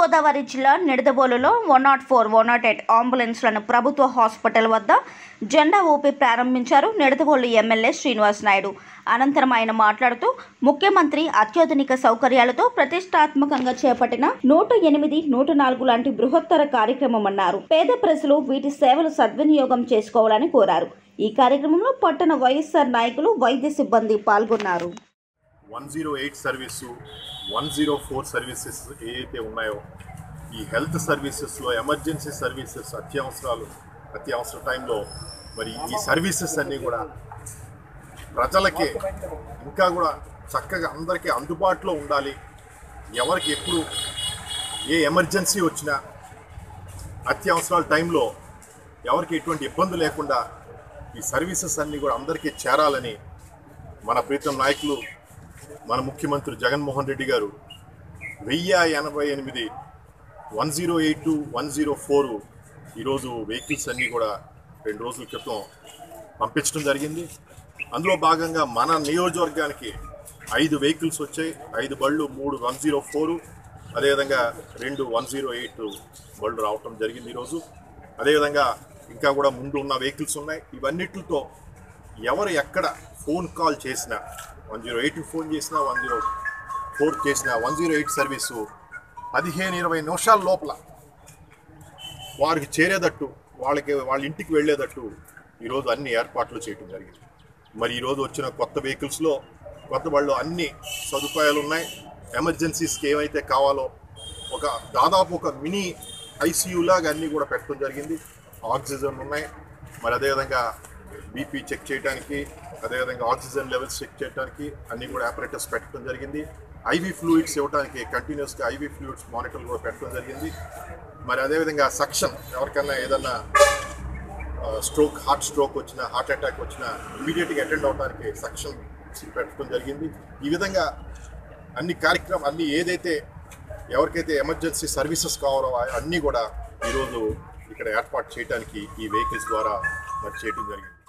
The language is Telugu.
తూర్పుగోదావరి జిల్లా నిడదవోలులో one naught four one naught eight అంబులెన్స్లను ప్రభుత్వ హాస్పిటల్ వద్ద జెండా ఊపి ప్రారంభించారు నిడదవోలు ఎమ్మెల్యే శ్రీనివాస్ నాయుడు అనంతరం ఆయన మాట్లాడుతూ ముఖ్యమంత్రి అత్యాధునిక సౌకర్యాలతో ప్రతిష్టాత్మకంగా చేపట్టిన నూట ఎనిమిది నూట నాలుగు లాంటి బృహత్తర కార్యక్రమం అన్నారు పేద ప్రజలు వీటి సేవలు సద్వినియోగం చేసుకోవాలని కోరారు ఈ కార్యక్రమంలో పట్టణ వైఎస్ఆర్ నాయకులు వైద్య సిబ్బంది పాల్గొన్నారు one zero eight service one zero four services ఏవైతే ఉన్నాయో ఈ హెల్త్ సర్వీసెస్లో ఎమర్జెన్సీ సర్వీసెస్ అత్యవసరాలు అత్యవసర టైంలో మరి ఈ సర్వీసెస్ అన్నీ కూడా ప్రజలకి ఇంకా కూడా చక్కగా అందరికీ అందుబాటులో ఉండాలి ఎవరికి ఎప్పుడు ఏ ఎమర్జెన్సీ వచ్చినా అత్యవసరాల టైంలో ఎవరికి ఎటువంటి ఇబ్బంది లేకుండా ఈ సర్వీసెస్ అన్నీ కూడా అందరికీ చేరాలని మన ప్రీతం నాయకులు మన ముఖ్యమంత్రి జగన్మోహన్ రెడ్డి గారు వెయ్యి ఎనభై ఎనిమిది one zero eight one zero four ఈరోజు వెహికల్స్ అన్నీ కూడా రెండు రోజుల క్రితం పంపించడం జరిగింది అందులో భాగంగా మన నియోజకవర్గానికి ఐదు వెహికల్స్ వచ్చాయి ఐదు బళ్ళు మూడు వన్ జీరో ఫోరు అదేవిధంగా రెండు వన్ జీరో ఎయిట్ బళ్ళు రావటం జరిగింది ఈరోజు అదేవిధంగా ఇంకా కూడా ముందు ఉన్న వెహికల్స్ ఉన్నాయి ఇవన్నిటితో ఎవరు ఎక్కడ ఫోన్ కాల్ చేసినా వన్ జీరో ఎయిట్ ఫోన్ చేసినా వన్ జీరో ఫోర్ చేసినా వన్ జీరో ఎయిట్ సర్వీసు పదిహేను ఇరవై నిమిషాల లోపల వారికి చేరేటట్టు వాళ్ళకి వాళ్ళ ఇంటికి వెళ్ళేటట్టు ఈరోజు అన్ని ఏర్పాట్లు చేయడం జరిగింది మరి ఈరోజు వచ్చిన కొత్త వెహికల్స్లో కొత్త వాళ్ళు అన్ని సదుపాయాలు ఉన్నాయి ఎమర్జెన్సీస్కి ఏమైతే కావాలో ఒక దాదాపు ఒక మినీ ఐసీయూ లాగా అన్నీ కూడా పెట్టడం జరిగింది ఆక్సిజన్ ఉన్నాయి మరి అదేవిధంగా బీపీ చెక్ చేయడానికి అదేవిధంగా ఆక్సిజన్ లెవెల్స్ చెక్ చేయడానికి అన్నీ కూడా ఆపరేటర్స్ పెట్టడం జరిగింది ఐవీ ఫ్లూయిడ్స్ ఇవ్వడానికి కంటిన్యూస్గా ఐవీ ఫ్లూయిడ్స్ మానిటర్ కూడా పెట్టడం జరిగింది మరి అదేవిధంగా సక్షన్ ఎవరికైనా ఏదన్నా స్ట్రోక్ హార్ట్ స్ట్రోక్ వచ్చిన హార్ట్ అటాక్ వచ్చిన ఇమీడియట్గా అటెండ్ అవడానికి సక్షన్ పెట్టడం జరిగింది ఈ విధంగా అన్ని కార్యక్రమం అన్ని ఏదైతే ఎవరికైతే ఎమర్జెన్సీ సర్వీసెస్ కావాలో అన్నీ కూడా ఈరోజు ఇక్కడ ఏర్పాటు చేయడానికి ఈ వెహికల్స్ ద్వారా మరి చేయడం జరిగింది